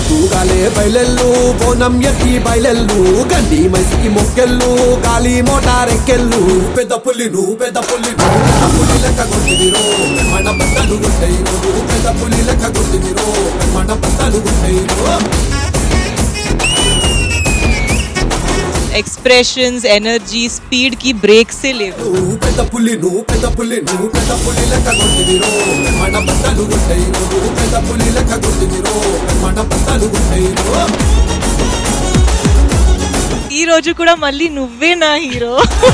తూగాలే బయలెల్లు బోనం ఎత్తి బయలెల్లు గండి మైసికి మొక్కెళ్ళు గాలి మోటారెక్కెళ్ళు పెద్ద పుల్లి నువ్వు పెద్ద పుల్లి నువ్వు పెద్ద పుల్లి లెక్క కొట్టిదిరో మన బద్దలు గుంటయి నువ్వు పెద్ద పుల్లి లెక్క కొట్టిదిరో మన బద్దలు గుంటయి एक्सप्रेशंस एनर्जी स्पीड की ब्रेक से ले నువ్వు పెద్ద పుల్లి నువ్వు పెద్ద పుల్లి నువ్వు పెద్ద పుల్లి లెక్క కొట్టిదిరో మన బద్దలు గుంటయి నువ్వు పెద్ద పుల్లి లెక్క కొట్టిదిరో మన బద్దలు గుంటయి ఈ రోజు కూడా మళ్ళీ నువ్వే నా హీరో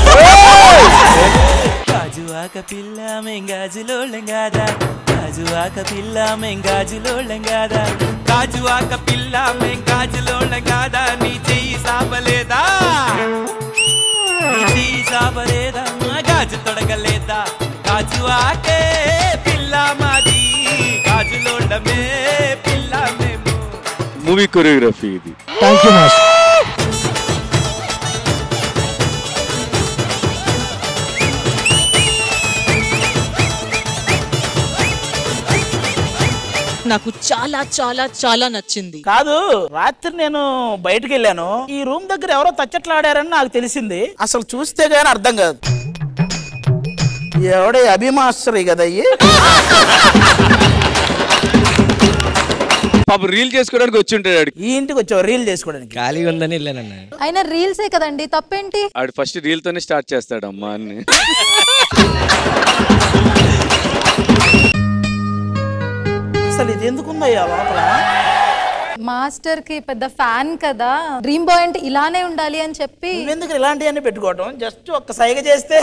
గాజువాక పిల్ల మెంగాజులోళ్ళం కాదా గాజువాక పిల్ల మెంగాజులోళ్ళం కాదా గాజువాక పిల్ల మెంగాజులోళ్ళం కాదా నీ చెయ్యి సాపలేదా నీ చెయ్యి సాపలేదా గాజు తొడగలేదా గాజువాకే పిల్ల మాది గాజులోళ్ళమే పిల్ల మేము మూవీ కొరియోగ్రఫీ ఇది థ్యాంక్ యూ మాస్టర్ నాకు చాలా చాలా చాలా నచ్చింది కాదు రాత్రి నేను బయటకు వెళ్ళాను ఈ రూమ్ దగ్గర ఎవరో తచ్చట్లాడారని నాకు తెలిసింది అసలు చూస్తే గానీ అర్థం కాదు ఎవడే అభిమాస్టరీ కదా అయ్యి పాప రీల్ చేసుకోవడానికి వచ్చి ఉంటాడు ఆడికి ఈ ఇంటికి వచ్చావు రీల్ చేసుకోవడానికి ఖాళీగా ఉందని వెళ్ళానన్న అయినా రీల్సే కదండి తప్పేంటి ఆడు ఫస్ట్ రీల్ తోనే స్టార్ట్ చేస్తాడు అమ్మా అని అసలు ఇది ఎందుకుందయ్యా లోపల మాస్టర్ కి పెద్ద ఫ్యాన్ కదా డ్రీమ్ బాయ్ అంటే ఇలానే ఉండాలి అని చెప్పి నువ్వెందుకు ఇలాంటివన్నీ పెట్టుకోవటం జస్ట్ ఒక్క సైగ చేస్తే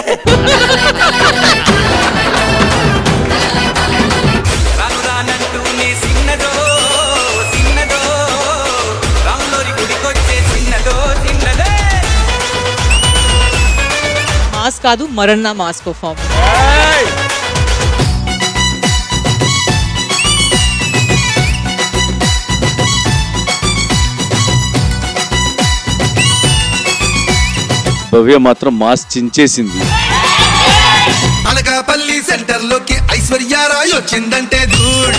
రాను రానంటూ నీ సిన్నదో సిన్నదో రాములోరి గుడికొచ్చే చిన్నదో చిన్నదే మాస్ కాదు మరణ మాస్ పర్ఫార్మ్ భవ్య మాత్రం మాస్ చించేసింది అనకాపల్లి సెంటర్ లోకి ఐశ్వర్యారాయ్ వచ్చిందంటే దూడ్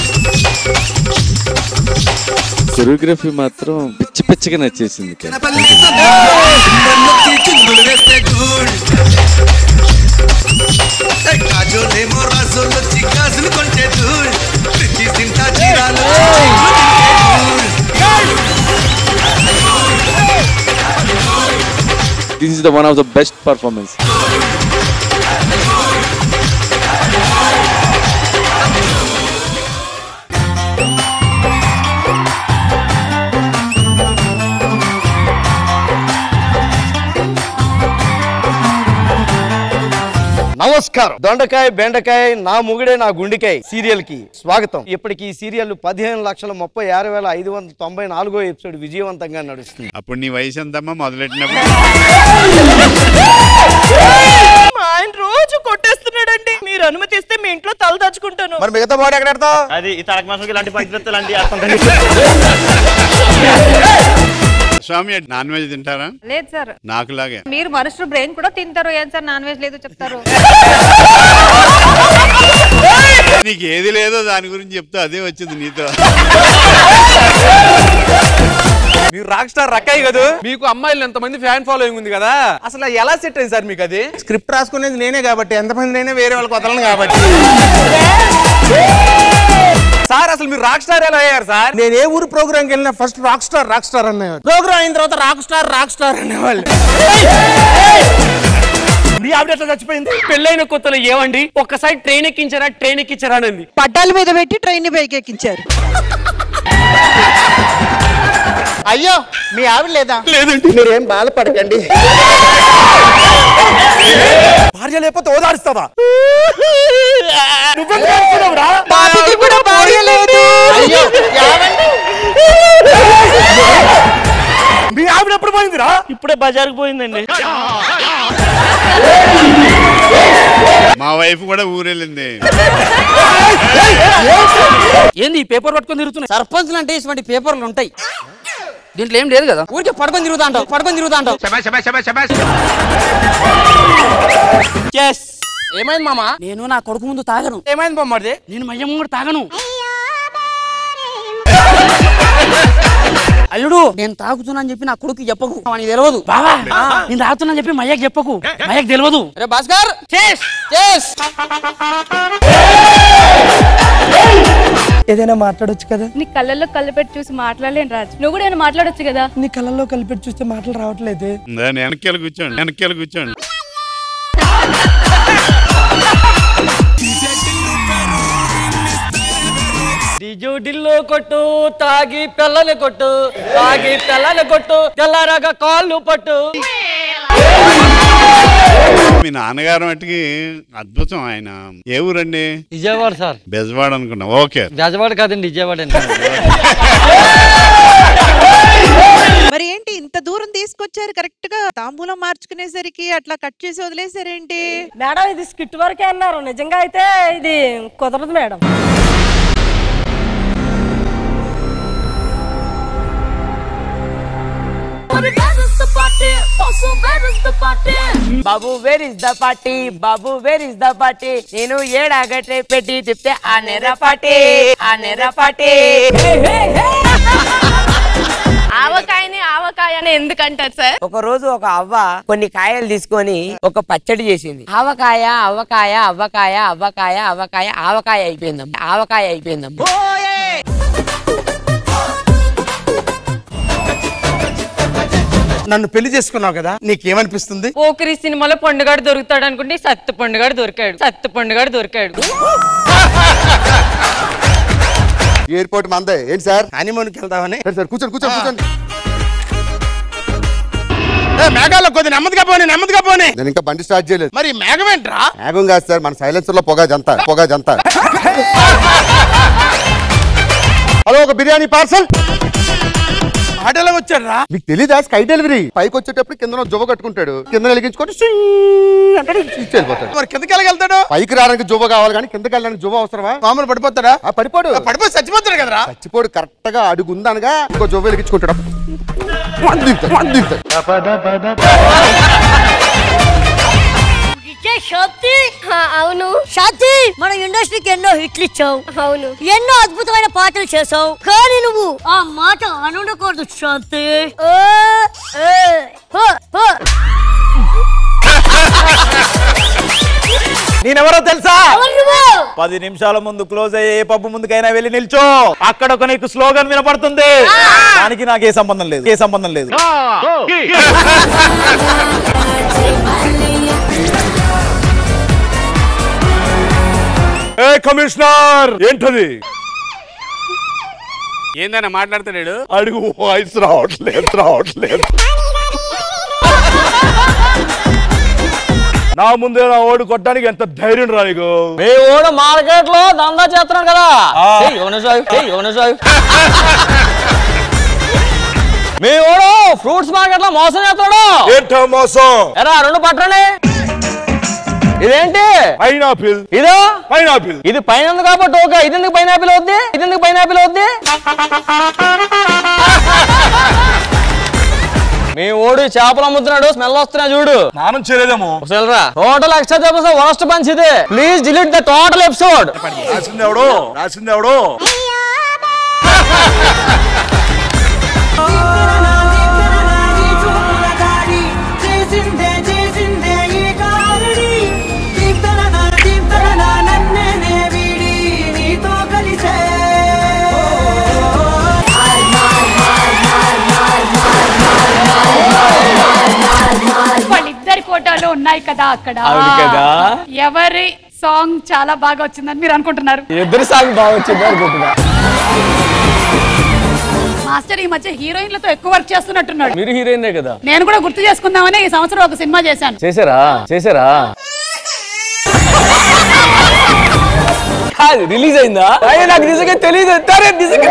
కొరియోగ్రఫీ మాత్రం పిచ్చి పిచ్చిగా నచ్చేసింది కనపల్లి సందర్లోకి చిందులు వేస్తే దూడ్ కాజోలేమో రాజోలు వచ్చి గాజులు కొంటే దూడ్ ప్రతి తింటా చీరాలు this is the one of the best performance నమస్కారం దొండకాయ బెండకాయ నా ముగిడే నా గుండెకాయ సీరియల్ కి స్వాగతం ఇప్పటికి ఈ సీరియల్ పదిహేను లక్షల ముప్పై ఆరు వేల ఐదు వందల తొంభై నాలుగో ఎపిసోడ్ విజయవంతంగా నడుస్తుంది అప్పుడు నీ వయసు ఎంతమ్మా మొదలెట్టినప్పుడు మా ఆయన రోజు కొట్టేస్తున్నాడండి మీరు అనుమతిస్తే మీ ఇంట్లో తల దాచుకుంటాను మరి మిగతా బాడీ ఎక్కడ పెడతావు అది ఈ తలక మాసం ఇలాంటి పద్ధతులు ఇలాంటి అర్థం స్వామి నాన్ వెజ్ తింటారా లేదు సార్ నాకులాగే మీరు మనుషులు బ్రెయిన్ కూడా తింటారు ఏం సార్ నాన్ వెజ్ లేదు చెప్తారు నీకు ఏది లేదో దాని గురించి చెప్తా అదే వచ్చింది నీతో మీరు రాక్ స్టార్ రక్కయ్య కదా మీకు అమ్మాయిలు ఎంతమంది ఫ్యాన్ ఫాలోయింగ్ ఉంది కదా అసలు ఎలా సెట్ అయింది సార్ మీకు అది స్క్రిప్ట్ రాసుకునేది నేనే కాబట్టి ఎంతమంది నేనే వేరే వాళ్ళకి వదలను కాబట్టి సార్ అసలు మీరు రాక్ స్టార్ ఎలా అయ్యారు సార్ నేను ఏ ఊరు ప్రోగ్రామ్కి వెళ్ళినా first rock star rock star అనేవారు ప్రోగ్రామ్ అయిన తర్వాత రాక్ స్టార్ రాక్ స్టార్ అనేవాళ్ళు మీ ఆవిడ ఎట్లా చచ్చిపోయింది పెళ్ళైన కొత్తలో ఏమండి ఒక్కసారి ట్రైన్ ఎక్కించారా ట్రైన్ ఎక్కించారా అని పట్టాల మీద పెట్టి ట్రైన్ పైకి ఎక్కించారు అయ్యో మీ ఆవిడ లేదా లేదండి మీరేం బాధపడకండి భార్య లేకపోతే ఓదారుస్తావా పాపికి కూడా భార్య లేదు అయ్యో ఏమండి? మీ ఆవిడ ఎప్పుడు పోయిందిరా ఇప్పుడే బజార్కి పోయిందండి మా వైఫ్ కూడా ఊరెళ్ళింది ఏంది ఈ పేపర్ పట్టుకొని తిరుగుతున్నా సర్పంచ్లు అంటే ఇటువంటి పేపర్లు ఉంటాయి దీంట్లో ఏం లేదు కదా ఊరికే పడుకొని తిరుగుతా అంటావు పడుకొని తిరుగుతా అంటావు ఏమైంది మామ నేను నా కొడుకు ముందు తాగను ఏమైంది బొమ్మది నేను మయ్యం కూడా తాగను అల్లుడు నేను తాగుతున్నా అని చెప్పి నా కొడుకు చెప్పకు వానికి తెలియదు బావా నేను తాగుతున్నా చెప్పి మయ్యకు చెప్పకు మయ్యకు తెలియదు రే భాస్కర్ చేస్ చేస్ ఏదైనా మాట్లాడొచ్చు కదా నీ కళ్ళల్లో కళ్ళు పెట్టి చూసి మాట్లాడలేను రాజు నువ్వు కూడా ఏమైనా మాట్లాడొచ్చు కదా నీ కళ్ళల్లో కలిపెట్టి చూస్తే మాటలు రావట్లేదు దాన్ని వెనకాల కూర్చోండి వెనకాల కూర్చోండి డిజోడిల్లో కొట్టు తాగి పిల్లని కొట్టు తాగి పిల్లని కొట్టు తెల్లారాగా కాళ్ళు పట్టు మీ నాన్నగారు మట్టికి అద్భుతం ఆయన ఏ ఊరండి విజయవాడ సార్ బెజవాడ అనుకున్నా ఓకే బెజవాడ కాదండి విజయవాడ అండి మరి ఏంటి ఇంత దూరం తీసుకొచ్చారు కరెక్ట్ గా తాంబూలం మార్చుకునేసరికి అట్లా కట్ చేసి వదిలేసారేంటి మేడం ఇది స్కిట్ వరకే అన్నారు నిజంగా అయితే ఇది కుదరదు మేడం బాబు వేర్ ఇస్ ద పార్టీ బాబు వేర్ ఇస్ ద పార్టీ నేను ఏడాగట్టే పెట్టి తిప్తే ఆ నెర్ర పార్టీ ఆ నెర్ర పార్టీ ఆవకాయని ఆవకాయ అని ఎందుకంటారు సార్ ఒక రోజు ఒక అవ్వ కొన్ని కాయలు తీసుకొని ఒక పచ్చడి చేసింది ఆవకాయ అవ్వకాయ అవ్వకాయ అవ్వకాయ అవ్వకాయ ఆవకాయ అయిపోయిందమ్మ ఆవకాయ అయిపోయిందమ్మ నన్ను పెళ్లి చేసుకున్నావు కదా నీకేమనిపిస్తుంది ఓకరి సినిమాలో పండుగాడు దొరుకుతాడు అనుకుంటే సత్తు పండుగాడు దొరికాడు సత్తు పండుగాడు దొరికాడు ఎయిర్పోర్ట్ మందే ఏంటి సార్ హనీమూన్కి వెళ్దామని సార్ కూర్చోండి కూర్చోండి కూర్చోండి ఏ, మేఘాల్లో కొద్ది నెమ్మదిగా పోనీ నెమ్మదిగా పోనీ నేను ఇంకా బండి స్టార్ట్ చేయలేదు మరి మేఘం ఏంట్రా మేఘం కాదు సార్ మన సైలెన్సర్ లో పొగ జంత పొగ జంత హలో ఒక బిర్యానీ పార్సల్ ఆటోలో వచ్చాడ్రా మీకు తెలీదా స్కై డెలివరీ పైకి వచ్చేటప్పుడు కింద జువ్వ కట్టుకుంటాడు కింద వెలిగించుకొని సుయ్ అంటే ఇచ్చి వెళ్ళిపోతాడు మరి కిందకి వెళ్తాడు పైకి రావడానికి జువ్వ కావాలి కానీ కిందకి వెళ్ళడానికి జువ్వ అవసరమా మామూలు పడిపోతాడా ఆ, పడిపోడు పడిపోయి చచ్చిపోతాడు కదరా చచ్చిపోడు కరెక్ట్ గా అడుగు ఉందనగా ఇంకో జువ్వ వెలిగించుకుంటాడు మంది దిగుతాడు, మంది దిగుతాడు. శాంతి అవును శాంతి మన ఇండస్ట్రీకి ఎన్నో హిట్లు ఇచ్చావు అవును ఎన్నో అద్భుతమైన పాటలు చేసావు కానీ నువ్వు ఆ మాట అనకూడదు శాంతి ఓ, ఏ, హో, హో. నేనెవరో తెలుసా ఎవరు నువ్వు? పది నిమిషాల ముందు క్లోజ్ అయ్యే ఏ పబ్బు ముందుకైనా వెళ్ళి నిల్చో అక్కడ ఒక నీకు స్లోగన్ వినపడుతుంది దానికి నాకు ఏ సంబంధం లేదు ఏ సంబంధం లేదు ఏ కమిషనర్ ఏంటది ఏందన్నా మాట్లాడతాడు అడుగు వాయిస్ రావట్లేదు రావట్లేదు నా ముందే నా ఓడి కొట్టడానికి ఎంత ధైర్యం రా నీకు మీ ఓడు మార్కెట్ లో దందా చేస్తున్నాడు కదా ఏయ్, ఎవరు సాయి? ఏయ్, ఎవరు సాయి? మీ ఓడు ఫ్రూట్స్ మార్కెట్ లో మోసం చేస్తాడు ఏంటో మోసం ఎరా రెండు పట్టండి ఇదేంటి పైనాపిల్ ఇదో పైనాపిల్ ఇది పైన ఉంది కాబట్టి ఓకే ఇది ఎందుకు పైనాపిల్ అవుద్ది ఇది ఎందుకు పైనాపిల్ అవుద్ది మీ ఓడు చేపలు అమ్ముతున్నాడు స్మెల్ వస్తున్నా చూడు స్నానం చేయలేదేమో ఒకసారి టోటల్ ఎక్స్ట్రా చెప్పేసి వరస్ట్ పంచ్ ఇది please delete the total episode రాసింది ఎవడు రాసింది ఎవడు వాళ్ళిద్దరి ఫోటోలు ఉన్నాయి కదా అక్కడ అవును కదా. ఎవరి సాంగ్ చాలా బాగా వచ్చిందని మీరు అనుకుంటున్నారు ఇద్దరు సాంగ్ బాగా వచ్చింది అనుకుంటున్నా మాస్టర్ ఈ మధ్య హీరోయిన్లతో ఎక్కువ వర్క్ చేస్తున్నట్టున్నాడు మీరు హీరోయినే కదా నేను కూడా గుర్తు చేసుకుందామని ఈ సంవత్సరం ఒక సినిమా చేశాను చేశారా చేశారా కాదు రిలీజ్ అయిందా అయ్యో నాకు నిజంగా తెలియదు సరే నిజంగా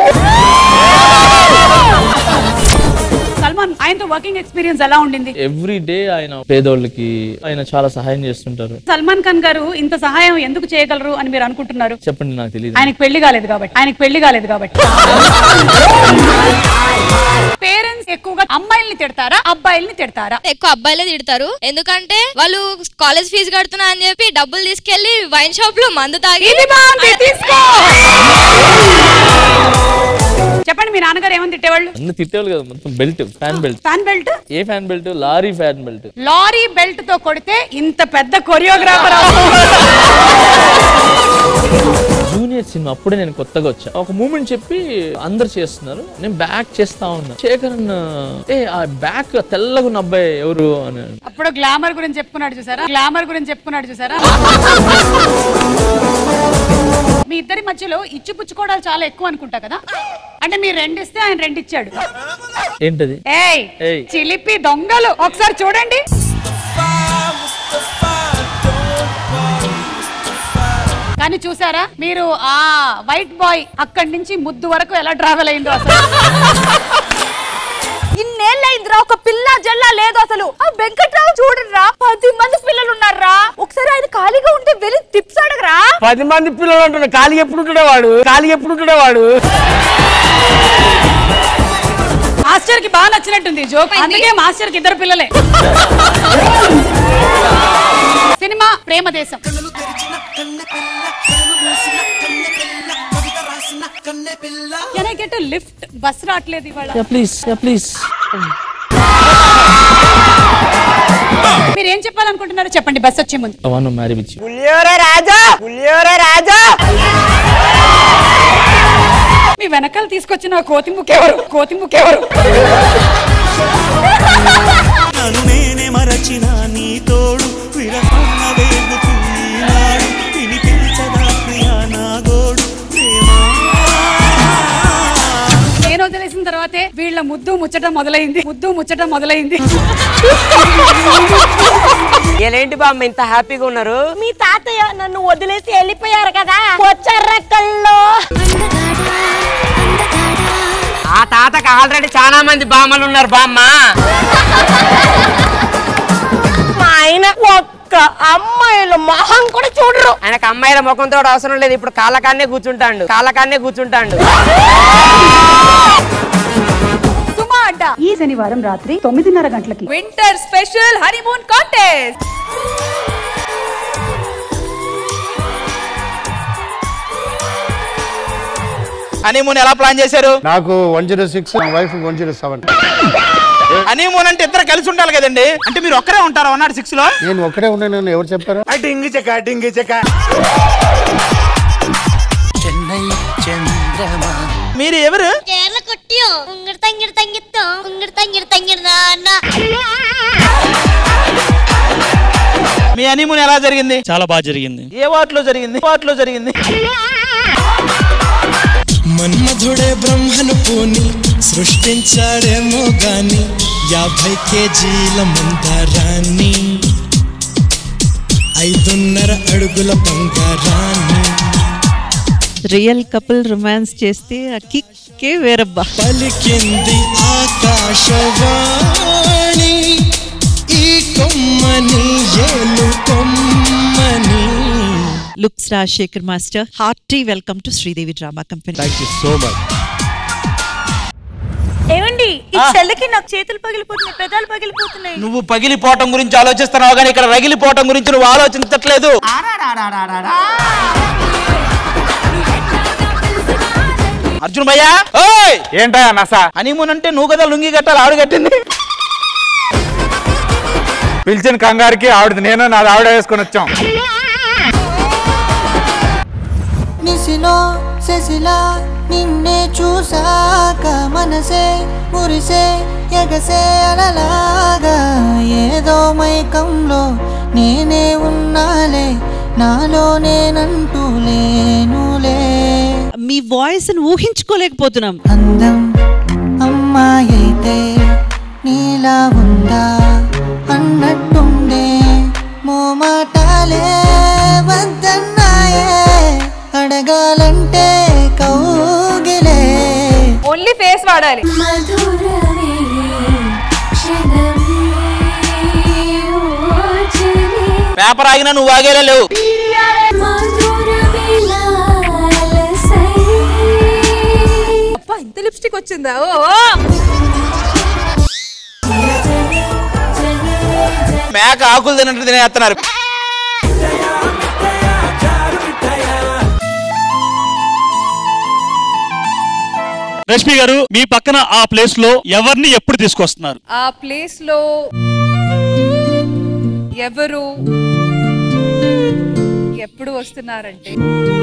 సల్మాన్ ఆయనతో వర్కింగ్ ఎక్స్పీరియన్స్ ఎలా ఉండింది ఎవ్రీ డే ఆయన పేదోళ్ళకి ఆయన చాలా సహాయం చేస్తుంటారు సల్మాన్ ఖాన్ గారు ఇంత సహాయం ఎందుకు చేయగలరు అని మీరు అనుకుంటున్నారు చెప్పండి నాకు తెలియదు ఆయనకు పెళ్లి కాలేదు కాబట్టి ఆయనకు పెళ్లి కాలేదు కాబట్టి పేరెంట్స్ ఎక్కువగా అమ్మాయిల్ని తిడతారా అబ్బాయిల్ని తిడతారా ఎక్కువ అబ్బాయిలే తిడతారు ఎందుకంటే వాళ్ళు కాలేజ్ ఫీజు కడుతున్నా అని చెప్పి డబ్బులు తీసుకెళ్లి వైన్ షాప్ లో మందు తాగి ఇది బాగుంది, తీసుకో. చెప్పండి మీ నాన్నగారు ఏమని తిట్టేవాళ్ళు అన్ని తిట్టేవాళ్ళు కదా మొత్తం belt fan belt fan belt ఏ fan belt lorry fan belt lorry belt తో కొడితే ఇంత పెద్ద కొరియోగ్రాఫర్ జూనియర్ సినిమా అప్పుడే నేను కొత్తగా వచ్చా ఒక మూమెంట్ చెప్పి అందరు చేస్తున్నారు నేను బ్యాక్ చేస్తా ఉన్నా శేఖర్ అన్న ఏ ఆ బ్యాక్ తెల్లగా ఉన్న అబ్బాయి ఎవరు అని అప్పుడు గ్లామర్ గురించి చెప్పుకున్నాడు చూసారా గ్లామర్ గురించి చెప్పుకున్నాడు చూసారా మీ ఇద్దరి మధ్యలో ఇచ్చి పుచ్చుకోవడాలు చాలా ఎక్కువ అనుకుంటా కదా అంటే మీరు రెండు ఇస్తే ఆయన రెండు ఇచ్చాడు ఏంటది ఏయ్ ఏయ్. చిలిపి దొంగలు ఒకసారి చూడండి కానీ చూసారా మీరు ఆ వైట్ బాయ్ అక్కడి నుంచి ముద్దు వరకు ఎలా ట్రావెల్ అయిందో అసలు ఇన్నేళ్ళైందిరా ఒక పిల్ల జల్ల లేదు అసలు ఆ వెంకట్రావు చూడరా పది మంది పిల్లలు ఉన్నారా ఒకసారి ఆయన ఖాళీగా ఉంటే వెళ్ళి టిప్స్ అడగరా పది మంది పిల్లలు అంటున్నాడు ఖాళీ ఎప్పుడు ఉంటాడే వాడు ఖాళీ ఎప్పుడు ఉంటాడే వాడు మాస్టర్ కి బాగా నచ్చినట్టుంది జోక్ అందుకే మాస్టర్ కి ఇద్దరు పిల్లలే సినిమా ప్రేమ దేశం can I get lift bus రావట్లేదు ఇవాళ ప్లీజ్ ప్లీజ్ మీరు ఏం చెప్పాలనుకుంటున్నారో చెప్పండి బస్ వచ్చే ముందు ఐ వాంట్ మ్యారీ విత్ పులియోరే రాజా పులియోరే రాజా మీ వెనకాల తీసుకొచ్చిన ఆ కోతి ముక్కెవరు కోతి ముక్కెవరు నన్ను నేనే మరచిన నీ తోడు విరహణ వేగుతున్నాడు వినిపించదా ప్రియా నా గోడు ప్రేమా నేను వదిలేసిన తర్వాతే వీళ్ళ ముద్దు ముచ్చట మొదలైంది ముద్దు ముచ్చట మొదలైంది ఏంటి బామ్మ ఇంత హ్యాపీగా ఉన్నారు మీ తాతయ్య నన్ను వదిలేసి వెళ్ళిపోయారు కదా వచ్చర్రకల్లో ఆ తాతకి ఆల్రెడీ చాలా మంది బామ్మలు ఉన్నారు బామ్మ మా ఆయన ఒక్క అమ్మాయిల మొహం కూడా చూడరు ఆయనకు అమ్మాయిల ముఖంతో అవసరం లేదు ఇప్పుడు కాళ్ళకాన్నే కూర్చుంటాడు కాళ్ళకాన్నే కూర్చుంటాడు సుమా అడ్డ ఈ శనివారం రాత్రి తొమ్మిదిన్నర గంటలకి winter special honeymoon contest honeymoon ఎలా ప్లాన్ చేశారు నాకు వన్ జీరో సిక్స్ మా wife one zero seven honeymoon అంటే ఇద్దరు కలిసి ఉండాలి కదండి అంటే మీరు ఒక్కరే ఉంటారా వన్ నాట్ సిక్స్ లో నేను ఒక్కడే ఉన్నాను ఎవరు చెప్పారు డింగి చెక్క డింగి చెక్క చెన్నై చంద్రమా మీరు ఎవరు కేరళ కొట్టియో ఉంగడు తంగిడు తంగిత్తో ఉంగడు తంగిడు తంగిడు నాన్న మీ హనీమూన్ ఎలా జరిగింది చాలా బాగా జరిగింది ఏ వాటిలో జరిగింది వాటిలో జరిగింది మన్మధుడే బ్రహ్మను పూని సృష్టించాడేమో గాని యాభై కేజీల మందారాన్ని ఐదున్నర అడుగుల బంగారాన్ని రియల్ కపుల్ రొమాన్స్ చేస్తే ఆ కిక్కే వేరబ్బా పలికింది ఆకాశవాణి ఈ కొమ్మని ఏలు కొమ్మని లుక్స్ Rajasekhar master hearty welcome to Sridevi drama company thank you so much ఏమండి ఈ చెల్లకి నాకు చేతులు పగిలిపోతున్నాయి పెదాలు పగిలిపోతున్నాయి నువ్వు పగిలిపోవటం గురించి ఆలోచిస్తున్నావు కానీ ఇక్కడ రగిలిపోవటం గురించి నువ్వు ఆలోచించట్లేదు అర్జున్ భయ్యా ఓయ్ ఏంటా నస హనీమూన్ అంటే నువ్వు కదా లుంగి కట్టాలి ఆవిడ కట్టింది పిలిచిన కంగారికి ఆవిడది నేను నాది ఆవిడ వేసుకొని వచ్చాం నిసిలో శశిలా నిన్నే చూసాక మనసే మురిసే ఎగసే అలలాగా ఏదో మైకంలో నేనే ఉన్నాలే నాలో నేనంటూ లేనులే మీ వాయిస్ ఊహించుకోలేకపోతున్నాం అందం అమ్మాయైతే నీలా ఉందా అన్నట్టుండే మోమాటాలే వద్దన్నాయే అడగాలంటే కౌగిలే ఓన్లీ ఫేస్ వాడాలి పేపర్ ఆగినా నువ్వు ఆగేలా లేవు అబ్బా ఇంత లిప్స్టిక్ వచ్చిందా ఓ మేక ఆకులు తినట్టు తినేస్తున్నారు రష్మి గారు మీ పక్కన ఆ ప్లేస్ లో ఎవరిని ఎప్పుడు తీసుకొస్తున్నారు ఆ ప్లేస్ లో ఎవరు ఎప్పుడు వస్తున్నారంటే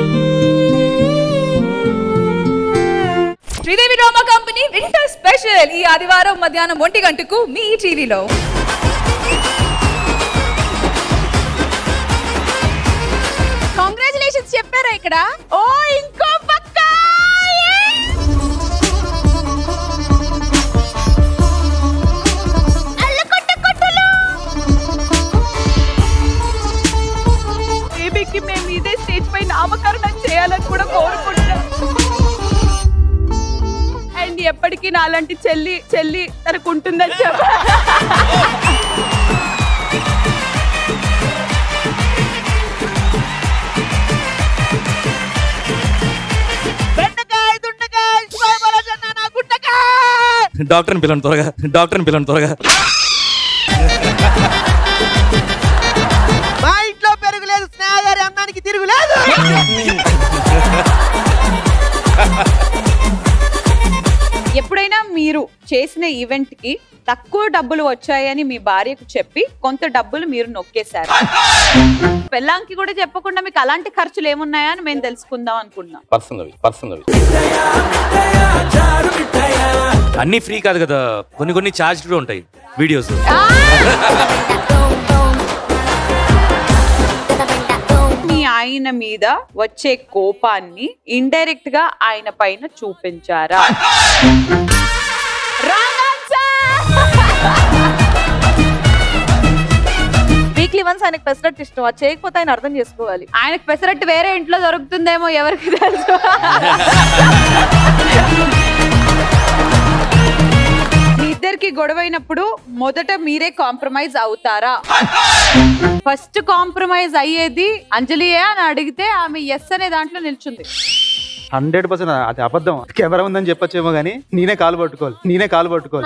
Sridevi drama company winter special ఈ ఆదివారం మధ్యాహ్నం ఒంటి గంటకు మీ టీవీలో కాంగ్రాచులేషన్స్ చెప్పారా ఇక్కడ ఓ ఇంకో పక్క బేబీకి మేము ఇదే స్టేజ్ పై నామకరణం చేయాలని కూడా కోరుకుంటున్నాం అండ్ ఎప్పటికీ నాలాంటి చెల్లి చెల్లి తనకు ఉంటుందని చెప్ప డాక్టర్ని పిల్లని త్వరగా డాక్టర్ని పిల్లని త్వరగా మా ఇంట్లో పెరుగులేదు స్నేహగారి అన్నానికి తిరుగులేదు ఎప్పుడైనా మీరు చేసిన ఈవెంట్ కి తక్కువ డబ్బులు వచ్చాయని మీ భార్యకు చెప్పి కొంత డబ్బులు మీరు నొక్కేశారు పెళ్ళాంకి కూడా చెప్పకుండా మీకు అలాంటి ఖర్చులు ఏమున్నాయా అని మేము తెలుసుకుందాం అనుకున్నాం పర్సనల్ పర్సనల్ అన్ని ఫ్రీ కాదు కదా కొన్ని కొన్ని ఛార్జ్ కూడా ఉంటాయి వీడియోస్ మీ ఆయన మీద వచ్చే కోపాన్ని ఇండైరెక్ట్ గా ఆయన పైన చూపించారా వీక్లీ వన్స్ ఆయనకు పెసరట్టు ఇష్టం అది చేయకపోతే ఆయన అర్థం చేసుకోవాలి ఆయనకు పెసరట్టు వేరే ఇంట్లో దొరుకుతుందేమో ఎవరికి తెలుసు మీ ఇద్దరికి గొడవైనప్పుడు మొదట మీరే కాంప్రమైజ్ అవుతారా ఫస్ట్ కాంప్రమైజ్ అయ్యేది అంజలియే అని అడిగితే ఆమె ఎస్ అనే దాంట్లో నిల్చుంది హండ్రెడ్ పర్సెంట్ అది అబద్ధం కెమెరా ఉందని చెప్పొచ్చేమో కానీ నేనే కాలు పట్టుకోవాలి నేనే కాలు పట్టుకోవాలి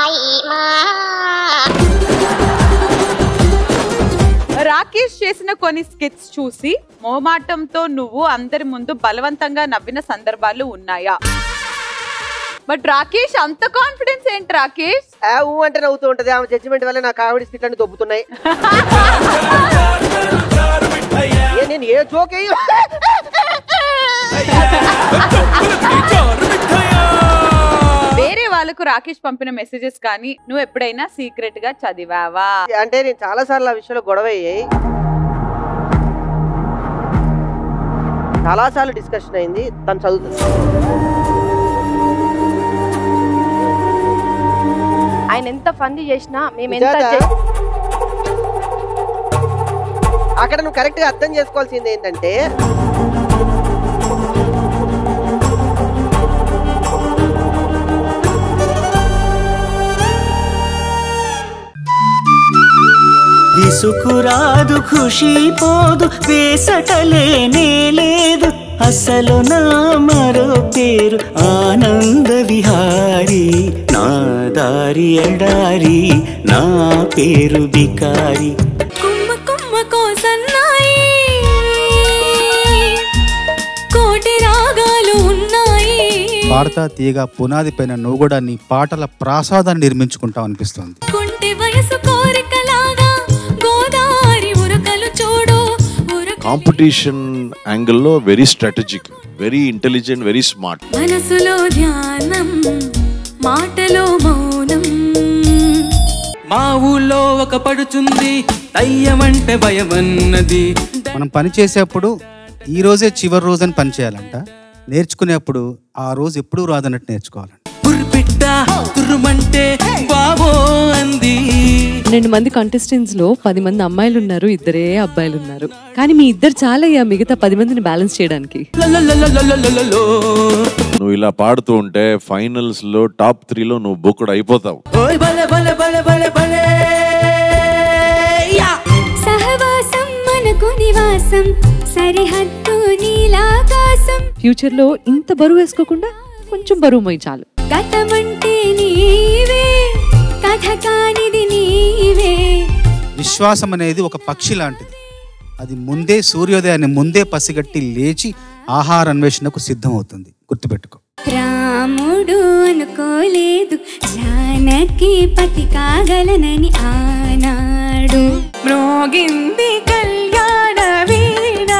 రాకేష్ చేసిన కొన్ని స్కిట్స్ చూసి మోమాటంతో నువ్వు అందరి ముందు బలవంతంగా నవ్విన సందర్భాలు ఉన్నాయా బట్ రాకేష్ అంత కాన్ఫిడెన్స్ ఏంటి రాకేష్ ఆ ఊ అంటే నవ్వుతూ ఉంటది ఆమె జడ్జిమెంట్ వల్ల నా కామెడీ స్కిట్ అన్ని దొబ్బుతున్నాయి ఏ, నేను ఏ జోక్ వేరే వాళ్ళకు రాకేష్ పంపిన మెసేజెస్ కానీ నువ్వు ఎప్పుడైనా సీక్రెట్ గా చదివావా అంటే నేను చాలా సార్లు ఆ విషయంలో గొడవ అయ్యాయి చాలా సార్లు డిస్కషన్ అయింది తను చదువుతుంది ఆయన ఎంత ఫన్నీ చేసినా మేము ఎంత నిజంగా? చే- అక్కడ నువ్వు కరెక్ట్ గా అర్థం చేసుకోవాల్సింది ఏంటంటే విసుకురాదు ఖుషి పోదు వేసటలేనే లేదు అసలు నా మరో పేరు ఆనంద విహారి నా దారి ఎడారి నా పేరు బికారి కుమ్మ కుమ్మ కోసన్నాయి కోటి రాగాలు ఉన్నాయి పాడతా తీయగా పునాది పైన నువ్వు కూడా నీ పాటల ప్రాసాదాన్ని నిర్మించుకుంటావు అనిపిస్తుంది కుంటి వయసు కోరికలాగా గోదావరి ఉరకలు చూడు ఉరక కాంపిటీషన్ యాంగిల్లో very strategic very intelligent very smart మనసులో ధ్యానం మాటలో మౌనం మా ఊళ్ళో ఒక పడుచుంది దయ్యమంటే భయమన్నది మనం పని చేసేప్పుడు ఈ రోజే చివరి రోజు అని పని చేయాలంట నేర్చుకునేప్పుడు ఆ రోజు ఎప్పుడూ రాదన్నట్టు నేర్చుకోవాలంట బిడ్డ తుర్రుమంటే బావో అంది పన్నెండు మంది కంటెస్టెంట్స్ లో పది మంది అమ్మాయిలు ఉన్నారు ఇద్దరే అబ్బాయిలు ఉన్నారు కానీ మీ ఇద్దరు చాలా మిగతా పది మందిని బ్యాలెన్స్ చేయడానికి లలలలలలలలలో. నువ్వు ఇలా పాడుతూ ఉంటే ఫైనల్స్ లో టాప్ త్రీలో నువ్వు బుక్కుడు అయిపోతావు ఓయ్ బలే బలే బలే బలే బలే యా! సహవాసం మనకు నివాసం సరిహద్దు నీలాకాశం ఫ్యూచర్ లో ఇంత బరువు వేసుకోకుండా కొంచెం బరువు మొయ్యి చాలు గతమంటే నీవే కథ కానిది నీవే విశ్వాసం అనేది ఒక పక్షి లాంటిది అది ముందే సూర్యోదయాన్ని ముందే పసిగట్టి లేచి ఆహార అన్వేషణకు సిద్ధమవుతుంది గుర్తుపెట్టుకో రాముడు అనుకోలేదు జానకి పతి కాగలనని ఆనాడు మ్రోగింది కళ్యాణ వీణ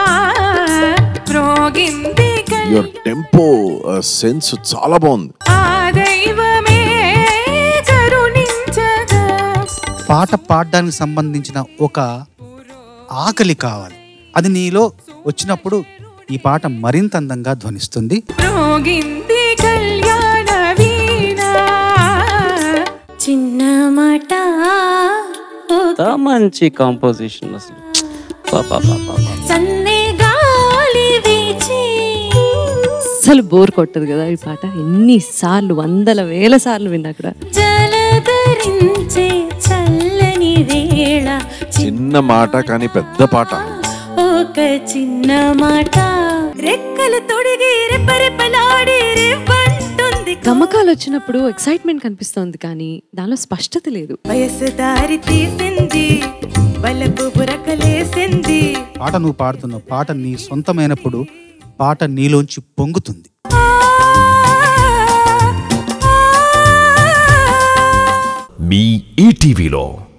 మ్రోగింది కల్- యువర్ టెంపో సెన్స్ చాలా బాగుంది ఆ దైవమే కరుణించగా పాట పాడడానికి సంబంధించిన ఒక ఆకలి కావాలి అది నీలో వచ్చినప్పుడు ఈ పాట మరింత అందంగా ధ్వనిస్తుంది మ్రోగింది కళ్యాణ వీణ చిన్న మాట ఎంత మంచి కాంపోజిషన్ అసలు పాపా పాపా సన్నే గాలి వీచి అసలు బోర్ కొట్టదు కదా ఈ పాట ఎన్ని సార్లు వందల వేల సార్లు విన్నా కూడా జలధరించే చల్లని వేళ చిన్న మాట కానీ పెద్ద పాట ఒక చిన్న మాట రెక్కలు తొడిగి రెప్పరెప్పలాడి రేపంటుంది గమకాలు వచ్చినప్పుడు ఎక్సైట్మెంట్ కనిపిస్తోంది కానీ దానిలో స్పష్టత లేదు వయసు దారి తీసింది వలపు బురకలేసింది పాట నువ్వు పాడుతున్నావు పాట నీ సొంతమైనప్పుడు పాట నీలోంచి పొంగుతుంది మీ ఈటీవీలో